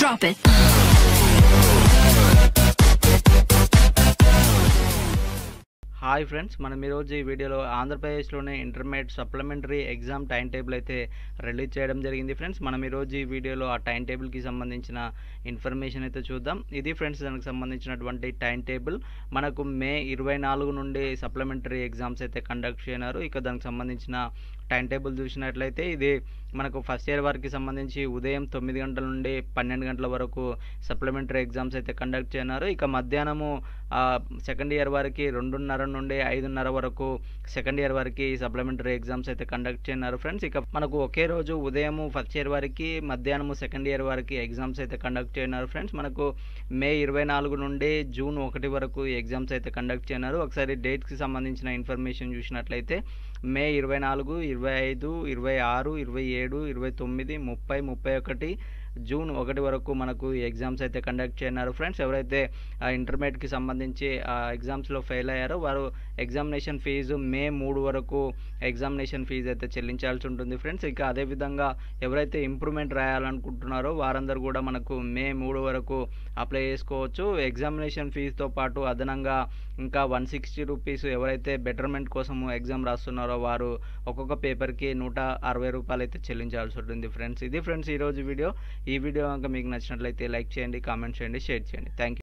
Drop it. Hi friends మనం ఈరోజు ఈ వీడియోలో ఆంధ్రప్రదేశ్లోనే intermediate supplementary exam time table అయితే రిలీజ్ చేయడం జరిగింది ఫ్రెండ్స్ మనం ఈరోజు ఈ వీడియోలో ఆ టైం టేబుల్కి సంబంధించిన ఇన్ఫర్మేషన్ అయితే చూద్దాం ఇది ఫ్రెండ్స్ దానికి సంబంధించినటువంటి టైం టేబుల్ మనకు మే ఇరవై నాలుగు నుండి సప్లిమెంటరీ ఎగ్జామ్స్ అయితే కండక్ట్ చేయనారు ఇక దానికి సంబంధించిన టైం టేబుల్ చూసినట్లయితే ఇది మనకు ఫస్ట్ ఇయర్ వారికి సంబంధించి ఉదయం తొమ్మిది గంటల నుండి పన్నెండు గంటల వరకు సప్లిమెంటరీ ఎగ్జామ్స్ అయితే కండక్ట్ చేయనారు ఇక మధ్యాహ్నము సెకండ్ ఇయర్ వారికి రెండున్నర నుండి ఐదున్నర వరకు సెకండ్ ఇయర్ వారికి సప్లిమెంటరీ ఎగ్జామ్స్ అయితే కండక్ట్ చేయనారు ఫ్రెండ్స్ ఇక మనకు ఒకే రోజు ఉదయం ఫస్ట్ ఇయర్ వారికి మధ్యాహ్నము సెకండ్ ఇయర్ వారికి ఎగ్జామ్స్ అయితే కండక్ట్ చేయనారు ఫ్రెండ్స్ మనకు మే ఇరవై నాలుగు నుండి జూన్ ఒకటి వరకు ఎగ్జామ్స్ అయితే కండక్ట్ చేయనారు ఒకసారి డేట్స్కి సంబంధించిన ఇన్ఫర్మేషన్ చూసినట్లయితే మే ఇరవై నాలుగు ఇరవై ఐదు ఇరవై ఆరు ఇరవై ఏడు ఇరవై తొమ్మిది ముప్పై ముప్పై ఒకటి జూన్ ఒకటి వరకు మనకు ఈ ఎగ్జామ్స్ అయితే కండక్ట్ చేయన్నారు ఫ్రెండ్స్ ఎవరైతే ఇంటర్మీడియట్కి సంబంధించి ఆ ఎగ్జామ్స్లో ఫెయిల్ అయ్యారో వారు ఎగ్జామినేషన్ ఫీజు మే మూడు వరకు ఎగ్జామినేషన్ ఫీజు అయితే చెల్లించాల్సి ఉంటుంది ఫ్రెండ్స్ ఇక అదేవిధంగా ఎవరైతే ఇంప్రూవ్మెంట్ రాయాలనుకుంటున్నారో వారందరూ కూడా మనకు మే మూడు వరకు అప్లై చేసుకోవచ్చు ఎగ్జామినేషన్ ఫీజుతో పాటు అదనంగా ఇంకా వన్ సిక్స్టీ రూపీస్ ఎవరైతే బెటర్మెంట్ కోసం ఎగ్జామ్ రాస్తున్నారో వారు ఒక్కొక్క పేపర్కి నూట అరవై రూపాయలు అయితే చెల్లించాల్సి ఉంటుంది ఫ్రెండ్స్ ఇది ఫ్రెండ్స్ ఈరోజు వీడియో ఈ వీడియో కనుక మీకు నచ్చినట్లయితే లైక్ చేయండి కామెంట్ చేయండి షేర్ చేయండి థ్యాంక్ యూ